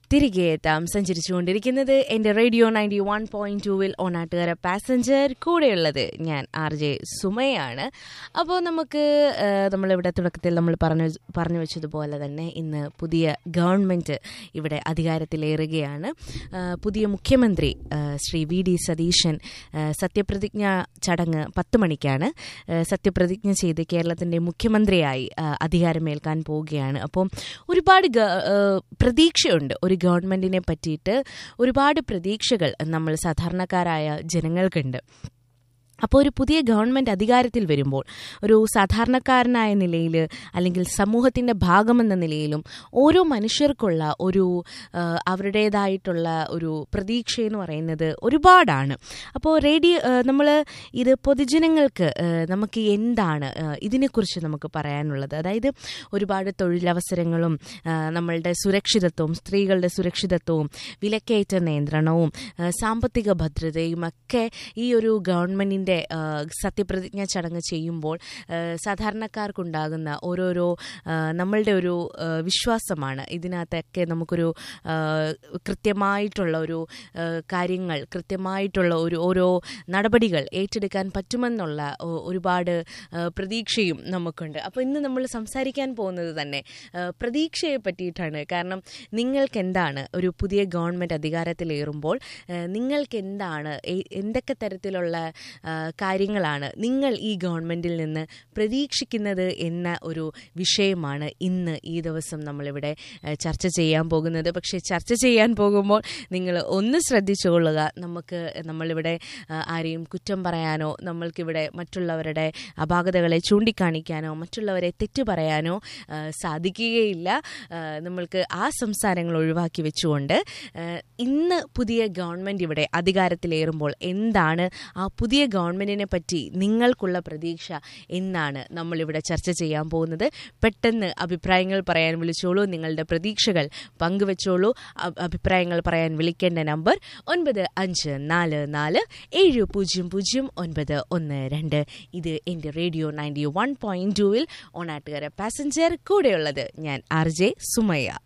തിരികെ എത്താം സഞ്ചരിച്ചുകൊണ്ടിരിക്കുന്നത് എൻ്റെ റേഡിയോ നയൻറ്റി വൺ പോയിന്റ് ടൂവിൽ ഓണാട്ടുകര പാസഞ്ചർ കൂടെയുള്ളത് ഞാൻ ആർ ജെ സുമയാണ് അപ്പോൾ നമുക്ക് ആ, നമ്മളിവിടെ തുടക്കത്തിൽ നമ്മൾ പറഞ്ഞു പറഞ്ഞു വെച്ചതുപോലെ തന്നെ ഇന്ന് പുതിയ ഗവൺമെൻറ് ഇവിടെ അധികാരത്തിലേറുകയാണ് ആ, പുതിയ മുഖ്യമന്ത്രി ആ, ശ്രീ വി ഡി സതീശൻ ആ, സത്യപ്രതിജ്ഞ ചടങ്ങ് പത്ത് മണിക്കാണ് ആ, സത്യപ്രതിജ്ഞ ചെയ്ത് കേരളത്തിൻ്റെ മുഖ്യമന്ത്രിയായി ആ, അധികാരമേൽക്കാൻ പോവുകയാണ് അപ്പം ഒരുപാട് ഗ- ആ, പ്രതീക്ഷയുണ്ട് ഒരു ഗവൺമെന്റിനെ പറ്റിയിട്ട് ഒരുപാട് പ്രതീക്ഷകൾ നമ്മൾ സാധാരണക്കാരായ ജനങ്ങൾക്കുണ്ട് അപ്പോൾ ഒരു പുതിയ ഗവൺമെൻറ് അധികാരത്തിൽ വരുമ്പോൾ ഒരു സാധാരണക്കാരനായ നിലയിൽ അല്ലെങ്കിൽ സമൂഹത്തിൻ്റെ ഭാഗമെന്ന നിലയിലും ഓരോ മനുഷ്യർക്കുള്ള ഒരു ആ, അവരുടേതായിട്ടുള്ള ഒരു പ്രതീക്ഷ എന്ന് പറയുന്നത് ഒരുപാടാണ് അപ്പോൾ റേഡിയോ നമ്മൾ ഇത് പൊതുജനങ്ങൾക്ക് ആ, നമുക്ക് എന്താണ് ആ, ഇതിനെക്കുറിച്ച് നമുക്ക് പറയാനുള്ളത് അതായത് ഒരുപാട് തൊഴിലവസരങ്ങളും ആ, നമ്മളുടെ സുരക്ഷിതത്വവും സ്ത്രീകളുടെ സുരക്ഷിതത്വവും വിലക്കയറ്റ നിയന്ത്രണവും ആ, സാമ്പത്തിക ഭദ്രതയും ഒക്കെ ഈ ഒരു ഗവൺമെന്റിന്റെ ആ, സത്യപ്രതിജ്ഞ ചടങ്ങ് ചെയ്യുമ്പോൾ ആ, സാധാരണക്കാർക്കുണ്ടാകുന്ന ഓരോരോ ആ, നമ്മളുടെ ഒരു ആ, വിശ്വാസമാണ് ഇതിനകത്തൊക്കെ നമുക്കൊരു ആ, കൃത്യമായിട്ടുള്ള ഒരു ആ, കാര്യങ്ങൾ കൃത്യമായിട്ടുള്ള ഒരു ഓരോ നടപടികൾ ഏറ്റെടുക്കാൻ പറ്റുമെന്നുള്ള ഒ- ഒരുപാട് ആ, പ്രതീക്ഷയും നമുക്കുണ്ട് അപ്പോൾ ഇന്ന് നമ്മൾ സംസാരിക്കാൻ പോകുന്നത് തന്നെ ആ, പ്രതീക്ഷയെ പറ്റിയിട്ടാണ് കാരണം നിങ്ങൾക്ക് എന്താണ് ഒരു പുതിയ ഗവൺമെൻറ് അധികാരത്തിലേറുമ്പോൾ ആ, നിങ്ങൾക്ക് എന്താണ് എ- എന്തൊക്കെ തരത്തിലുള്ള ആ, കാര്യങ്ങളാണ് നിങ്ങൾ ഈ ഗവൺമെൻറ്റിൽ നിന്ന് പ്രതീക്ഷിക്കുന്നത് എന്ന ഒരു വിഷയമാണ് ഇന്ന് ഈ ദിവസം നമ്മളിവിടെ ആ, ചർച്ച ചെയ്യാൻ പോകുന്നത് പക്ഷേ ചർച്ച ചെയ്യാൻ പോകുമ്പോൾ നിങ്ങൾ ഒന്ന് ശ്രദ്ധിച്ചുകൊള്ളുക നമുക്ക് നമ്മളിവിടെ ആ, ആരെയും കുറ്റം പറയാനോ നമ്മൾക്കിവിടെ മറ്റുള്ളവരുടെ അപാകതകളെ ചൂണ്ടിക്കാണിക്കാനോ മറ്റുള്ളവരെ തെറ്റു പറയാനോ ആ, സാധിക്കുകയില്ല ആ, നമ്മൾക്ക് ആ സംസാരങ്ങൾ ഒഴിവാക്കി വെച്ചുകൊണ്ട് ആ, ഇന്ന് പുതിയ ഗവൺമെൻറ് ഇവിടെ അധികാരത്തിലേറുമ്പോൾ എന്താണ് ആ പുതിയ ഗവൺമെൻറ്റിനെ പറ്റി നിങ്ങൾക്കുള്ള പ്രതീക്ഷ എന്നാണ് നമ്മളിവിടെ ചർച്ച ചെയ്യാൻ പോകുന്നത് പെട്ടെന്ന് അഭിപ്രായങ്ങൾ പറയാൻ വിളിച്ചോളൂ നിങ്ങളുടെ പ്രതീക്ഷകൾ പങ്കുവെച്ചോളൂ അ- അഭിപ്രായങ്ങൾ പറയാൻ വിളിക്കേണ്ട നമ്പർ ഒൻപത് അഞ്ച് നാല് നാല് ഏഴ് പൂജ്യം പൂജ്യം ഒൻപത് ഒന്ന് രണ്ട് ഇത് എൻ്റെ റേഡിയോ നയൻറ്റി വൺ പോയിന്റ് ടൂവിൽ ഓണാട്ടുകര പാസഞ്ചർ കൂടെയുള്ളത് ഞാൻ ആർ ജെ സുമയ്യ